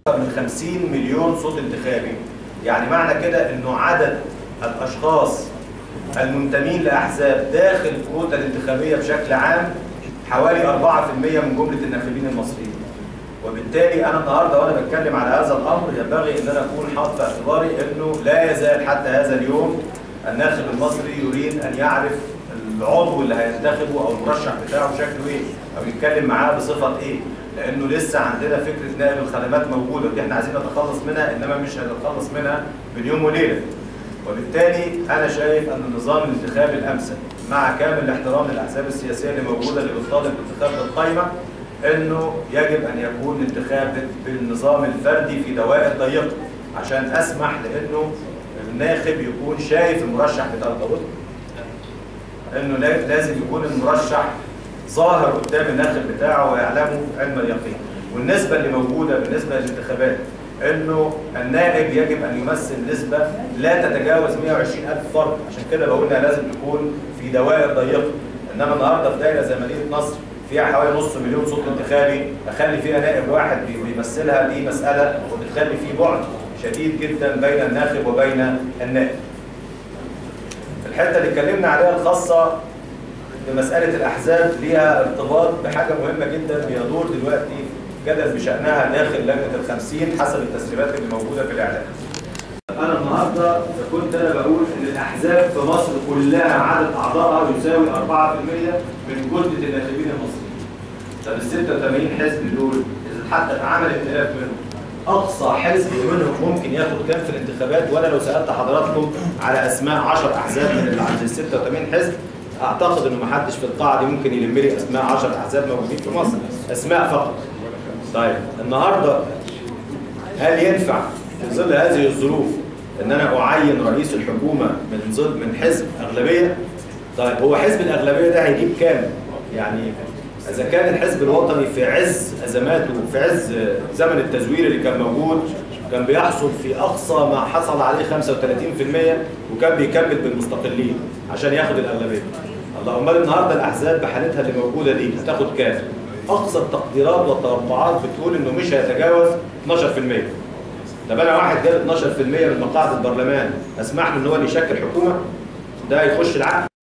من 50 مليون صوت انتخابي يعني معنى كده انه عدد الاشخاص المنتمين لاحزاب داخل الكوتا الانتخابيه بشكل عام حوالي 4% من جمله الناخبين المصريين وبالتالي انا النهارده وانا بتكلم على هذا الامر ينبغي ان انا اكون حاطط في اعتباري انه لا يزال حتى هذا اليوم الناخب المصري يريد ان يعرف العضو اللي هينتخبه او المرشح بتاعه شكله ايه او يتكلم معاه بصفه ايه لانه لسه عندنا فكره نائب الخدمات موجوده ودي احنا عايزين نتخلص منها انما مش هنتخلص منها من يوم وليله وبالتالي انا شايف ان النظام الانتخابي الامثل مع كامل الاحترام للاحزاب السياسيه اللي موجوده اللي بتطالب بانتخاب القائمه انه يجب ان يكون الانتخاب بالنظام الفردي في دوائر ضيقه عشان اسمح لانه الناخب يكون شايف المرشح بتاع الضابط انه لازم يكون المرشح ظاهر قدام الناخب بتاعه ويعلمه علم اليقين والنسبه اللي موجوده بالنسبه للانتخابات انه النائب يجب ان يمثل نسبه لا تتجاوز 120 الف فرد عشان كده بقول انها لازم تكون في دوائر ضيقه انما النهارده في دايره زي مدينه نصر فيها حوالي نص مليون صوت انتخابي اخلي فيها نائب واحد بيمثلها دي مساله وبتخلي في بعد شديد جدا بين الناخب وبين النائب. الحته اللي اتكلمنا عليها الخاصه بمساله الاحزاب ليها ارتباط بحاجه مهمه جدا بيدور دلوقتي جدل بشانها داخل لجنه الخمسين حسب التسريبات اللي موجوده في الاعلام. انا النهارده كنت انا بقول ان الاحزاب في مصر كلها عدد اعضائها يساوي 4% من جثه الناخبين المصريين. طب ال 86 حزب دول اذا حتى اتعمل ائتلاف منهم اقصى حزب منهم ممكن ياخد كام في الانتخابات وانا لو سالت حضراتكم على اسماء 10 احزاب من اللي عند ال 86 حزب اعتقد انه ما حدش في القاعه دي ممكن يلم لي اسماء 10 احزاب موجودين في مصر اسماء فقط. طيب النهارده هل ينفع في ظل هذه الظروف ان انا اعين رئيس الحكومه من ظل من حزب اغلبيه؟ طيب هو حزب الاغلبيه ده هيجيب كام؟ يعني اذا كان الحزب الوطني في عز ازماته في عز زمن التزوير اللي كان موجود كان بيحصل في اقصى ما حصل عليه 35% وكان بيكمل بالمستقلين عشان ياخد الاغلبيه. الله امال النهارده الاحزاب بحالتها اللي موجوده دي هتاخد كام؟ اقصى التقديرات والتوقعات بتقول انه مش هيتجاوز 12%. طب انا واحد جاب 12% من مقاعد البرلمان اسمح له ان هو اللي يشكل حكومه؟ ده يخش العقل؟